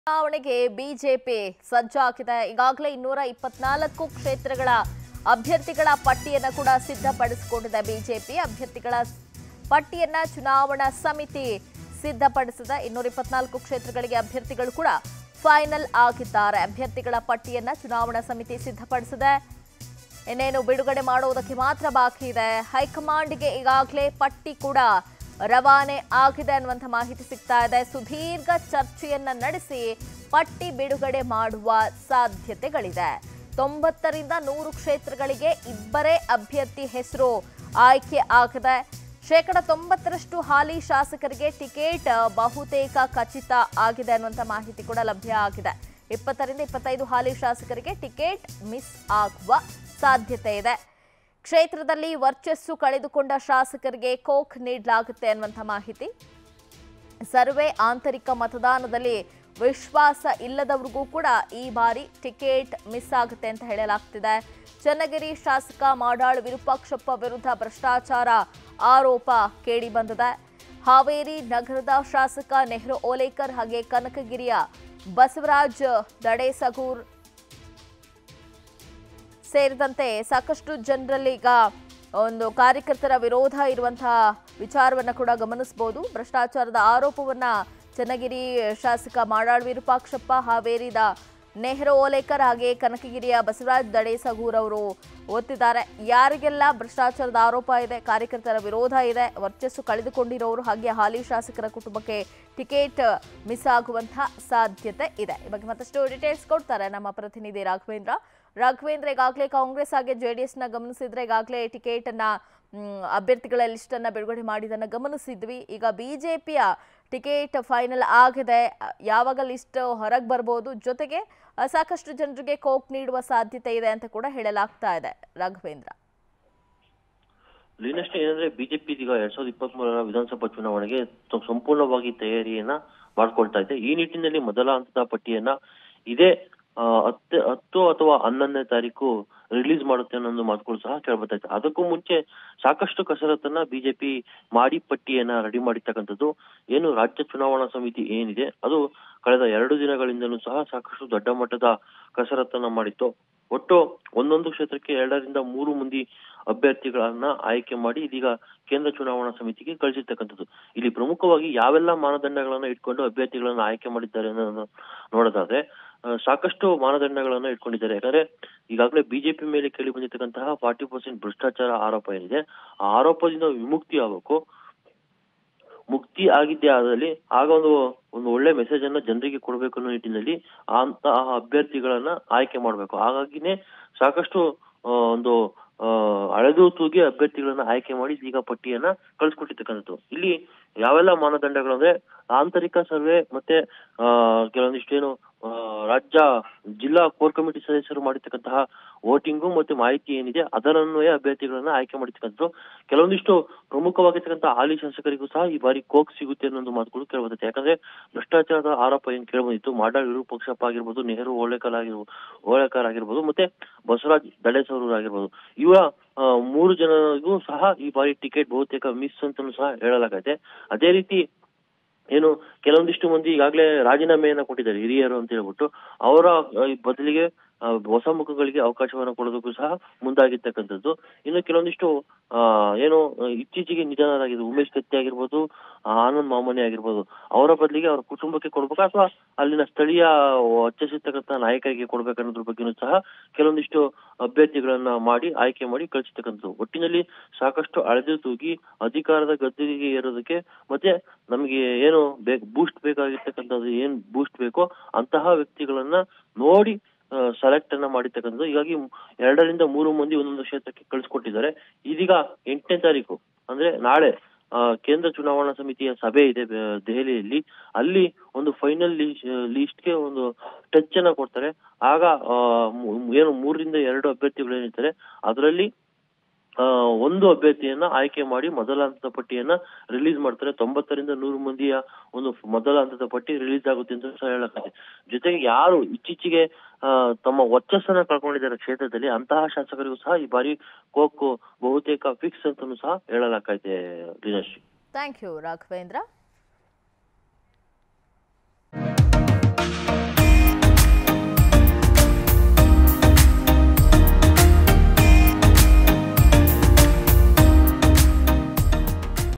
ಚುನಾವಣೆಗೆ ಬಿಜೆಪಿ ಸಜ್ಜಾಗಿದೆ ಈಗಾಗಲೇ ಇನ್ನೂರ ಇಪ್ಪತ್ನಾಲ್ಕು ಕ್ಷೇತ್ರಗಳ ಅಭ್ಯರ್ಥಿಗಳ ಪಟ್ಟಿಯನ್ನ ಕೂಡ ಸಿದ್ಧಪಡಿಸಿಕೊಂಡಿದೆ ಬಿಜೆಪಿ ಅಭ್ಯರ್ಥಿಗಳ ಪಟ್ಟಿಯನ್ನ ಚುನಾವಣಾ ಸಮಿತಿ ಸಿದ್ಧಪಡಿಸಿದೆ ಇನ್ನೂರ ಇಪ್ಪತ್ನಾಲ್ಕು ಕ್ಷೇತ್ರಗಳಿಗೆ ಅಭ್ಯರ್ಥಿಗಳು ಕೂಡ ಫೈನಲ್ ಆಗಿದ್ದಾರೆ ಅಭ್ಯರ್ಥಿಗಳ ಪಟ್ಟಿಯನ್ನ ಚುನಾವಣಾ ಸಮಿತಿ ಸಿದ್ಧಪಡಿಸಿದೆ ಇನ್ನೇನು ಬಿಡುಗಡೆ ಮಾಡುವುದಕ್ಕೆ ಮಾತ್ರ ಬಾಕಿ ಇದೆ ಹೈಕಮಾಂಡ್ಗೆ ಈಗಾಗಲೇ ಪಟ್ಟಿ ಕೂಡ ರವಾನೆ ಆಗಿದೆ ಅನ್ನುವಂಥ ಮಾಹಿತಿ ಸಿಗ್ತಾ ಇದೆ ಸುದೀರ್ಘ ಚರ್ಚೆಯನ್ನ ನಡೆಸಿ ಪಟ್ಟಿ ಬಿಡುಗಡೆ ಮಾಡುವ ಸಾಧ್ಯತೆಗಳಿದೆ ತೊಂಬತ್ತರಿಂದ ನೂರು ಕ್ಷೇತ್ರಗಳಿಗೆ ಇಬ್ಬರೇ ಅಭ್ಯರ್ಥಿ ಹೆಸರು ಆಯ್ಕೆ ಆಗಿದೆ ಶೇಕಡ ತೊಂಬತ್ತರಷ್ಟು ಹಾಲಿ ಶಾಸಕರಿಗೆ ಟಿಕೆಟ್ ಬಹುತೇಕ ಖಚಿತ ಆಗಿದೆ ಅನ್ನುವಂಥ ಮಾಹಿತಿ ಕೂಡ ಲಭ್ಯ ಆಗಿದೆ ಇಪ್ಪತ್ತರಿಂದ ಇಪ್ಪತ್ತೈದು ಹಾಲಿ ಶಾಸಕರಿಗೆ ಟಿಕೆಟ್ ಮಿಸ್ ಆಗುವ ಸಾಧ್ಯತೆ ಇದೆ ಕ್ಷೇತ್ರದಲ್ಲಿ ವರ್ಚಸ್ಸು ಕಳೆದುಕೊಂಡ ಶಾಸಕರಿಗೆ ಕೋಕ್ ನೀಡಲಾಗುತ್ತೆ ಅನ್ನುವಂಥ ಮಾಹಿತಿ ಸರ್ವೆ ಆಂತರಿಕ ಮತದಾನದಲ್ಲಿ ವಿಶ್ವಾಸ ಇಲ್ಲದವ್ರಿಗೂ ಕೂಡ ಈ ಬಾರಿ ಟಿಕೆಟ್ ಮಿಸ್ ಆಗುತ್ತೆ ಅಂತ ಹೇಳಲಾಗ್ತಿದೆ ಚನ್ನಗಿರಿ ಶಾಸಕ ಮಾಡಾಳ್ ವಿರೂಪಾಕ್ಷಪ್ಪ ವಿರುದ್ಧ ಭ್ರಷ್ಟಾಚಾರ ಆರೋಪ ಕೇಳಿ ಬಂದಿದೆ ಹಾವೇರಿ ನಗರದ ಶಾಸಕ ನೆಹರು ಓಲೇಕರ್ ಹಾಗೆ ಕನಕಗಿರಿಯ ಬಸವರಾಜ್ ದಡೇಸಗೂರ್ ಸೇರಿದಂತೆ ಸಾಕಷ್ಟು ಜನರಲ್ಲಿ ಈಗ ಒಂದು ಕಾರ್ಯಕರ್ತರ ವಿರೋಧ ಇರುವಂತಹ ವಿಚಾರವನ್ನ ಕೂಡ ಗಮನಿಸಬಹುದು ಭ್ರಷ್ಟಾಚಾರದ ಆರೋಪವನ್ನ ಚನ್ನಗಿರಿ ಶಾಸಕ ಮಾಡಾಳ್ ವಿರೂಪಾಕ್ಷಪ್ಪ ಹಾವೇರಿದ ನೆಹರು ಓಲೇಕರ್ ಹಾಗೆ ಕನಕಗಿರಿಯ ಬಸವರಾಜ್ ದಡೇಸಗೂರ್ ಅವರು ಒತ್ತಿದ್ದಾರೆ ಯಾರಿಗೆಲ್ಲ ಭ್ರಷ್ಟಾಚಾರದ ಆರೋಪ ಇದೆ ಕಾರ್ಯಕರ್ತರ ವಿರೋಧ ಇದೆ ವರ್ಚಸ್ಸು ಕಳೆದುಕೊಂಡಿರೋರು ಹಾಗೆ ಹಾಲಿ ಶಾಸಕರ ಕುಟುಂಬಕ್ಕೆ ಟಿಕೆಟ್ ಮಿಸ್ ಆಗುವಂತಹ ಸಾಧ್ಯತೆ ಇದೆ ಈ ಬಗ್ಗೆ ಮತ್ತಷ್ಟು ಡೀಟೇಲ್ಸ್ ಕೊಡ್ತಾರೆ ನಮ್ಮ ಪ್ರತಿನಿಧಿ ರಾಘವೇಂದ್ರ ರಾಘವೇಂದ್ರ ಈಗಾಗಲೇ ಕಾಂಗ್ರೆಸ್ ಹಾಗೆ ಜೆಡಿಎಸ್ ನ ಗಮನಿಸಿದ್ರೆ ಈಗಾಗಲೇ ಟಿಕೆಟ್ ಅನ್ನ ಮ್, ಅಭ್ಯರ್ಥಿಗಳ ಲಿಸ್ಟ್ ಅನ್ನ ಬಿಡುಗಡೆ ಮಾಡಿದ್ದನ್ನ ಗಮನಿಸಿದ್ವಿ ಈಗ ಬಿಜೆಪಿಯ ಟಿಕೆಟ್ ಫೈನಲ್ ಆಗಿದೆ ಯಾವಾಗ ಲಿಸ್ಟ್ ಹೊರಗೆ ಬರ್ಬೋದು ಜೊತೆಗೆ ಅ, ಸಾಕಷ್ಟು ಜನರಿಗೆ ಕೋಕ್ ನೀಡುವ ಸಾಧ್ಯತೆ ಇದೆ ಅಂತ ಕೂಡ ಹೇಳಲಾಗ್ತಾ ಇದೆ ರಾಘವೇಂದ್ರ ಲೀನಷ್ಟೇ ಏನಂದ್ರೆ ಬಿಜೆಪಿ ಈಗ ಎರಡ್ ಸಾವಿರದ ಇಪ್ಪತ್ತ್ ಮೂರರ ವಿಧಾನಸಭಾ ಚುನಾವಣೆಗೆ ತ- ಸಂಪೂರ್ಣವಾಗಿ ತಯಾರಿಯನ್ನ ಮಾಡ್ಕೊಳ್ತಾ ಇದೆ ಈ ನಿಟ್ಟಿನಲ್ಲಿ ಮೊದಲ ಹಂತದ ಪಟ್ಟಿಯನ್ನ ಇದೇ ಆ, ಹತ್ತು ಹತ್ತು ಅಥವಾ ಹನ್ನೊಂದನೇ ತಾರೀಕು ರಿಲೀಸ್ ಮಾಡುತ್ತೆ ಅನ್ನೋ ಒಂದು ಮಾತುಗಳು ಸಹ ಕೇಳ್ಬರ್ತಾ ಇದೆ ಅದಕ್ಕೂ ಮುಂಚೆ ಸಾಕಷ್ಟು ಕಸರತ್ತನ್ನ ಬಿಜೆಪಿ ಮಾಡಿ ಪಟ್ಟಿಯನ್ನ ರೆಡಿ ಮಾಡಿರ್ತಕ್ಕಂಥದ್ದು ಏನು ರಾಜ್ಯ ಚುನಾವಣಾ ಸಮಿತಿ ಏನಿದೆ ಅದು ಕಳೆದ ಎರಡು ದಿನಗಳಿಂದಲೂ ಸಹ ಸಾಕಷ್ಟು ದೊಡ್ಡ ಮಟ್ಟದ ಕಸರತ್ತನ್ನ ಮಾಡಿತ್ತು ಒಟ್ಟು ಒಂದೊಂದು ಕ್ಷೇತ್ರಕ್ಕೆ ಎರಡರಿಂದ ಮೂರು ಮಂದಿ ಅಭ್ಯರ್ಥಿಗಳನ್ನ ಆಯ್ಕೆ ಮಾಡಿ ಇದೀಗ ಕೇಂದ್ರ ಚುನಾವಣಾ ಸಮಿತಿಗೆ ಕಳಿಸಿರ್ತಕ್ಕಂಥದ್ದು ಇಲ್ಲಿ ಪ್ರಮುಖವಾಗಿ ಯಾವೆಲ್ಲ ಮಾನದಂಡಗಳನ್ನ ಇಟ್ಕೊಂಡು ಅಭ್ಯರ್ಥಿಗಳನ್ನ ಆಯ್ಕೆ ಮಾಡಿದ್ದಾರೆ ಅನ್ನೋದನ್ನ ನೋಡೋದಾದ್ರೆ ಆ, ಸಾಕಷ್ಟು ಮಾನದಂಡಗಳನ್ನ ಇಟ್ಕೊಂಡಿದ್ದಾರೆ ಯಾಕಂದ್ರೆ ಈಗಾಗಲೇ ಬಿಜೆಪಿ ಮೇಲೆ ಕೇಳಿ ಬಂದಿರ್ತಕ್ಕಂತಹ ಫಾರ್ಟಿ ಪರ್ಸೆಂಟ್ ಭ್ರಷ್ಟಾಚಾರ ಆರೋಪ ಏನಿದೆ ಆ ಆರೋಪದಿಂದ ವಿಮುಕ್ತಿ ಆಗಬೇಕು ಮುಕ್ತಿ ಆಗಿದ್ದೇ ಆದಲ್ಲಿ ಆಗ ಒಂದು ಒಂದು ಒಳ್ಳೆ ಮೆಸೇಜ್ ಅನ್ನ ಜನರಿಗೆ ಕೊಡಬೇಕು ಅನ್ನೋ ನಿಟ್ಟಿನಲ್ಲಿ ಅಂತಹ ಅಭ್ಯರ್ಥಿಗಳನ್ನ ಆಯ್ಕೆ ಮಾಡಬೇಕು ಹಾಗಾಗಿನೇ ಸಾಕಷ್ಟು ಆ, ಒಂದು ಆ, ಅಳೆದು ತೂಗಿ ಅಭ್ಯರ್ಥಿಗಳನ್ನ ಆಯ್ಕೆ ಮಾಡಿ ಈಗ ಪಟ್ಟಿಯನ್ನ ಕಳಿಸ್ಕೊಟ್ಟಿರ್ತಕ್ಕಂಥದ್ದು ಇಲ್ಲಿ ಯಾವೆಲ್ಲ ಮಾನದಂಡಗಳು ಅಂದ್ರೆ ಆಂತರಿಕ ಸರ್ವೆ ಮತ್ತೆ ಆ ಕೆಲವೊಂದಿಷ್ಟು ಏನು ಆ, ರಾಜ್ಯ ಜಿಲ್ಲಾ ಕೋರ್ ಕಮಿಟಿ ಸದಸ್ಯರು ಮಾಡಿರ್ತಕ್ಕಂತಹ ವೋಟಿಂಗು ಮತ್ತೆ ಮಾಹಿತಿ ಏನಿದೆ ಅದರನ್ವಯ ಅಭ್ಯರ್ಥಿಗಳನ್ನ ಆಯ್ಕೆ ಮಾಡಿರ್ತಕ್ಕಂಥದ್ದು ಕೆಲವೊಂದಿಷ್ಟು ಪ್ರಮುಖವಾಗಿರ್ತಕ್ಕಂತಹ ಹಾಲಿ ಶಾಸಕರಿಗೂ ಸಹ ಈ ಬಾರಿ ಕೋಕ್ ಸಿಗುತ್ತೆ ಅನ್ನೋ ಮಾತುಗಳು ಕೇಳಬರುತ್ತೆ ಯಾಕಂದ್ರೆ ಭ್ರಷ್ಟಾಚಾರದ ಆರೋಪ ಏನ್ ಕೇಳಬಂದಿತ್ತು ಮಾಡಾಳ್ ವಿರೂಪಾಕ್ಷಪ್ಪ ಆಗಿರ್ಬೋದು ನೆಹರು ಓಳೇಕರ್ ಆಗಿರ್ಬೋದು ಓಳೇಕರ್ ಆಗಿರ್ಬೋದು ಮತ್ತೆ ಬಸವರಾಜ್ ದಡೇಸರೂರ್ ಆಗಿರ್ಬೋದು ಇವರ ಆ, ಮೂರು ಜನರಿಗೂ ಸಹ ಈ ಬಾರಿ ಟಿಕೆಟ್ ಬಹುತೇಕ ಮಿಸ್ ಅಂತಾನೂ ಸಹ ಹೇಳಲಾಗತ್ತೆ ಅದೇ ರೀತಿ ಏನು ಕೆಲವೊಂದಿಷ್ಟು ಮಂದಿ ಈಗಾಗಲೇ ರಾಜೀನಾಮೆಯನ್ನ ಕೊಟ್ಟಿದ್ದಾರೆ ಹಿರಿಯರು ಅಂತ ಹೇಳ್ಬಿಟ್ಟು ಅವರ ಆ, ಈ ಬದಲಿಗೆ ಆ, ಹೊಸ ಮುಖಗಳಿಗೆ ಅವಕಾಶವನ್ನ ಕೊಡೋದಕ್ಕೂ ಸಹ ಮುಂದಾಗಿರ್ತಕ್ಕಂಥದ್ದು ಇನ್ನು ಕೆಲವೊಂದಿಷ್ಟು ಆ ಏನು ಆ, ಇತ್ತೀಚೆಗೆ ನಿಧನರಾಗಿದ್ದು ಉಮೇಶ್ ಕತ್ತಿ ಆಗಿರ್ಬೋದು ಆ, ಆನಂದ್ ಮಾಮನಿ ಆಗಿರ್ಬೋದು ಅವರ ಬದಲಿಗೆ ಅವರ ಕುಟುಂಬಕ್ಕೆ ಕೊಡ್ಬೇಕಾ ಅಥವಾ ಅಲ್ಲಿನ ಸ್ಥಳೀಯ ಅಚ್ಚರಿರ್ತಕ್ಕಂಥ ನಾಯಕರಿಗೆ ಕೊಡ್ಬೇಕನ್ನೋದ್ರ ಬಗ್ಗೆನೂ ಸಹ ಕೆಲವೊಂದಿಷ್ಟು ಅಭ್ಯರ್ಥಿಗಳನ್ನ ಮಾಡಿ ಆಯ್ಕೆ ಮಾಡಿ ಕಳಿಸ್ತಕ್ಕಂಥದ್ದು ಒಟ್ಟಿನಲ್ಲಿ ಸಾಕಷ್ಟು ಅಳೆದು ತೂಗಿ ಅಧಿಕಾರದ ಗದ್ದುಗೆಗೆ ಏರೋದಕ್ಕೆ ಮತ್ತೆ ನಮಗೆ ಏನು ಬೇಕು ಬೂಸ್ಟ್ ಬೇಕಾಗಿರ್ತಕ್ಕಂಥದ್ದು ಏನ್ ಬೂಸ್ಟ್ ಬೇಕೋ ಅಂತಹ ವ್ಯಕ್ತಿಗಳನ್ನ ನೋಡಿ ಸೆಲೆಕ್ಟ್ ಅನ್ನ ಮಾಡಿರ್ತಕ್ಕಂಥದ್ದು ಹೀಗಾಗಿ ಎರಡರಿಂದ ಮೂರು ಮಂದಿ ಒಂದೊಂದು ಕ್ಷೇತ್ರಕ್ಕೆ ಕಳಿಸ್ಕೊಟ್ಟಿದ್ದಾರೆ ಇದೀಗ ಎಂಟನೇ ತಾರೀಕು ಅಂದ್ರೆ ನಾಳೆ ಆ, ಕೇಂದ್ರ ಚುನಾವಣಾ ಸಮಿತಿಯ ಸಭೆ ಇದೆ ಆ, ದೆಹಲಿಯಲ್ಲಿ ಅಲ್ಲಿ ಒಂದು ಫೈನಲ್ ಲಿಸ್ಟ್ಗೆ ಒಂದು ಟಚ್ ಅನ್ನ ಕೊಡ್ತಾರೆ ಆಗ ಆ, ಮು- ಏನು ಮೂರರಿಂದ ಎರಡು ಅಭ್ಯರ್ಥಿಗಳು ಏನಿರ್ತಾರೆ ಅದರಲ್ಲಿ ಆ, ಒಂದು ಅಭ್ಯರ್ಥಿಯನ್ನ ಆಯ್ಕೆ ಮಾಡಿ ಮೊದಲ ಹಂತದ ಪಟ್ಟಿಯನ್ನ ರಿಲೀಸ್ ಮಾಡ್ತಾರೆ ತೊಂಬತ್ತರಿಂದ ನೂರು ಮಂದಿಯ ಒಂದು ಮೊದಲ ಹಂತದ ಪಟ್ಟಿ ರಿಲೀಸ್ ಆಗುತ್ತೆ ಅಂತ ಸಹ ಹೇಳಲಾಗುತ್ತೆ ಜೊತೆಗೆ ಯಾರು ಇತ್ತೀಚೆಗೆ ಆ, ತಮ್ಮ ವರ್ಚಸ್ಸನ್ನ ಕಳ್ಕೊಂಡಿದ್ದಾರೆ ಕ್ಷೇತ್ರದಲ್ಲಿ ಅಂತಹ ಶಾಸಕರಿಗೂ ಸಹ ಈ ಬಾರಿ ಕೋಕು ಬಹುತೇಕ ಫಿಕ್ಸ್ ಅಂತಾನೂ ಸಹ ಹೇಳಲಾಗೈತೆ ದಿನೇಶ್ ಥ್ಯಾಂಕ್ ಯು ರಾಘವೇಂದ್ರ